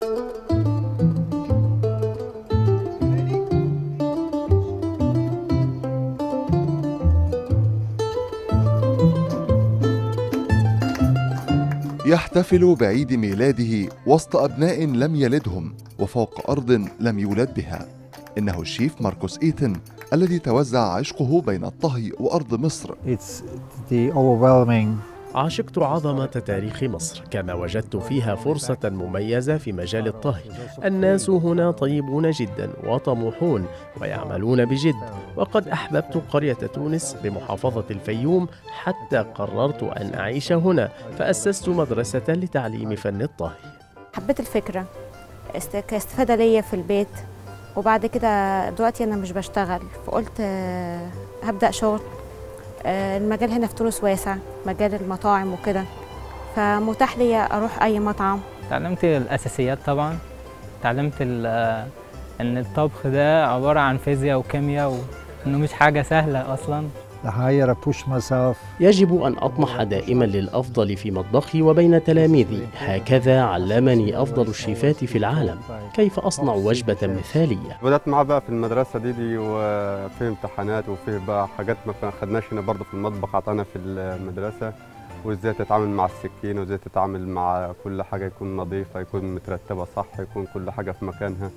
يحتفل بعيد ميلاده وسط أبناء لم يلدهم وفوق أرض لم يولد بها إنه الشيف ماركوس إيتن الذي توزع عشقه بين الطهي وأرض مصر It's the overwhelming عشقت عظمة تاريخ مصر كما وجدت فيها فرصة مميزة في مجال الطهي الناس هنا طيبون جدا وطموحون ويعملون بجد وقد أحببت قرية تونس بمحافظة الفيوم حتى قررت أن أعيش هنا فأسست مدرسة لتعليم فن الطهي حبيت الفكرة است- كاستفادة ليا في البيت وبعد كده دلوقتي أنا مش بشتغل فقلت آه، هبدأ شغل آه، المجال هنا في تونس واسع مجال المطاعم وكده فمتاح ليا أروح أي مطعم تعلمت الأساسيات طبعا تعلمت ال- آه، إن الطبخ ده عبارة عن فيزياء وكيمياء وإنه مش حاجة سهلة أصلا the higher I push myself يجب أن أطمح دائما للأفضل في مطبخي وبين تلاميذي هكذا علمني أفضل الشيفات في العالم كيف أصنع وجبة مثالية بدأت معاه بقى في المدرسة دي دي وفيه امتحانات وفيه بقى حاجات ما خدناش هنا برضه في المطبخ عطانا في المدرسة وازاي تتعامل مع السكين وازاي تتعامل مع كل حاجة يكون نظيفة يكون مترتبة صح يكون كل حاجة في مكانها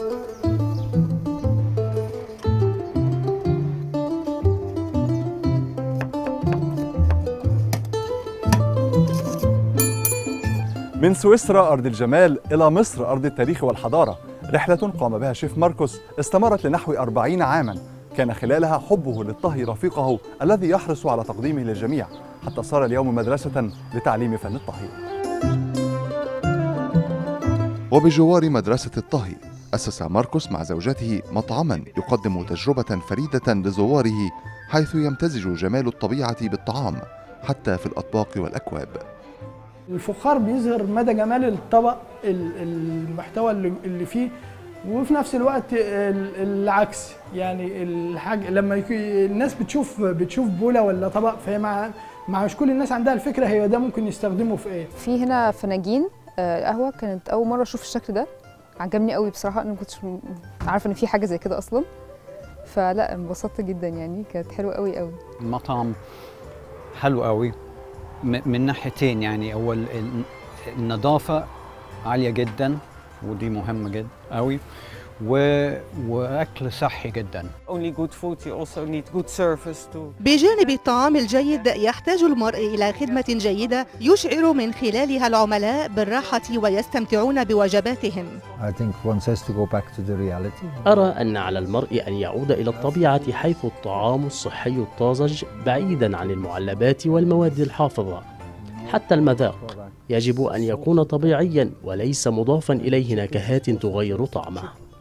من سويسرا أرض الجمال إلى مصر أرض التاريخ والحضارة رحلة قام بها شيف ماركوس استمرت لنحو أربعين عاما كان خلالها حبه للطهي رفيقه الذي يحرص على تقديمه للجميع حتى صار اليوم مدرسة لتعليم فن الطهي وبجوار مدرسة الطهي أسس ماركوس مع زوجته مطعما يقدم تجربة فريدة لزواره حيث يمتزج جمال الطبيعة بالطعام حتى في الأطباق والأكواب الفخار بيظهر مدى جمال الطبق ال- المحتوى اللي اللي فيه وفي نفس الوقت ال- العكس يعني الحاجة لما يك- الناس بتشوف بتشوف بوله ولا طبق فهي مع مع مش كل الناس عندها الفكره هي ده ممكن يستخدمه في ايه في هنا فناجين آه، قهوه كانت اول مره اشوف الشكل ده عجبني قوي بصراحه انا ما كنتش م- عارفه ان في حاجه زي كده اصلا فلا انبسطت جدا يعني كانت حلوه قوي قوي المطعم حلو قوي م- من ناحيتين يعني اول ال- النظافه عاليه جدا ودي مهمه جدا قوي و... واكل صحي جدا only good food, you also need good service to بجانب الطعام الجيد يحتاج المرء إلى خدمة جيدة يشعر من خلالها العملاء بالراحة ويستمتعون بوجباتهم I think one has to go back to the reality أرى أن على المرء أن يعود إلى الطبيعة حيث الطعام الصحي الطازج بعيدا عن المعلبات والمواد الحافظة حتى المذاق يجب أن يكون طبيعيا وليس مضافا إليه نكهات تغير طعمه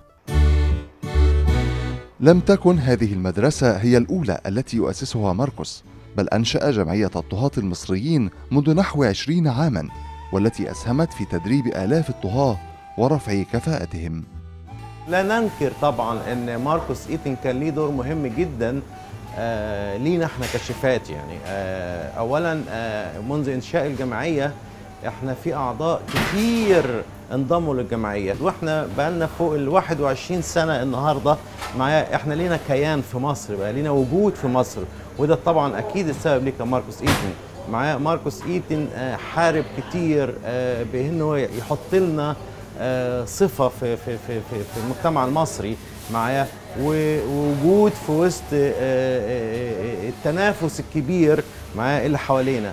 لم تكن هذه المدرسة هي الأولى التي يؤسسها ماركوس بل أنشأ جمعية الطهاة المصريين منذ نحو عشرين عاما والتي أسهمت في تدريب آلاف الطهاة ورفع كفاءتهم لا ننكر طبعا ان ماركوس ايتن كان ليه دور مهم جدا آه لينا احنا كشفات يعني آه اولا آه منذ انشاء الجمعيه احنا في اعضاء كتير انضموا للجمعيه واحنا بقالنا فوق ال 21 سنه النهارده معايا احنا لينا كيان في مصر بقى لينا وجود في مصر وده طبعا اكيد السبب ليه كان ماركوس ايتن معايا ماركوس ايتن آه حارب كتير آه بانه يحط لنا آه، صفه في في في في, في المجتمع المصري معايا ووجود في وسط آه، آه، آه، التنافس الكبير معايا اللي حوالينا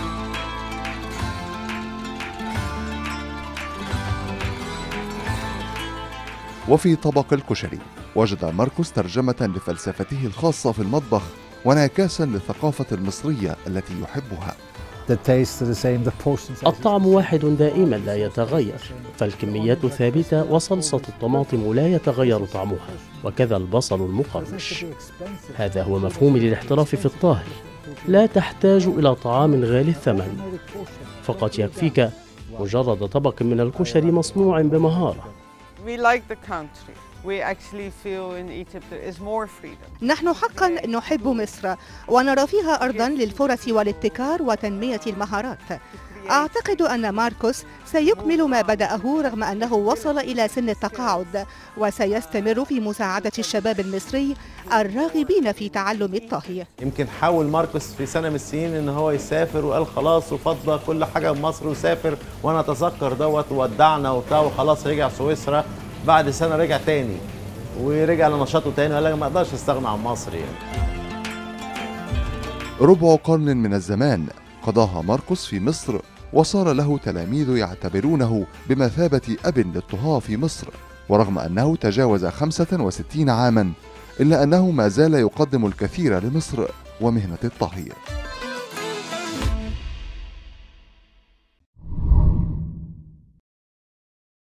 وفي طبق الكشري وجد ماركوس ترجمة لفلسفته الخاصة في المطبخ وانعكاسا للثقافة المصرية التي يحبها the taste the same the portions الطعم واحد دائما لا يتغير فالكميات ثابتة وصلصة الطماطم لا يتغير طعمها وكذا البصل المقرمش هذا هو مفهومي للاحتراف في الطهي لا تحتاج إلى طعام غالي الثمن فقط يكفيك مجرد طبق من الكشري مصنوع بمهارة we like the country. We actually feel in Egypt there is more freedom. نحن حقا نحب مصر ونرى فيها أرضا للفرص والابتكار وتنمية المهارات أعتقد أن ماركوس سيكمل ما بدأه رغم أنه وصل إلى سن التقاعد وسيستمر في مساعدة الشباب المصري الراغبين في تعلم الطهي يمكن حاول ماركوس في سنه من السنين ان هو يسافر وقال خلاص وفضى كل حاجه من مصر وسافر وانا اتذكر دوت وودعنا وبتاع وخلاص رجع سويسرا بعد سنه رجع تاني ورجع لنشاطه تاني وقال لك ما اقدرش استغنى عن مصر يعني ربع قرن من الزمان قضاها ماركوس في مصر وصار له تلاميذ يعتبرونه بمثابة أب للطهاة في مصر ورغم أنه تجاوز 65 عاما إلا أنه ما زال يقدم الكثير لمصر ومهنة الطهي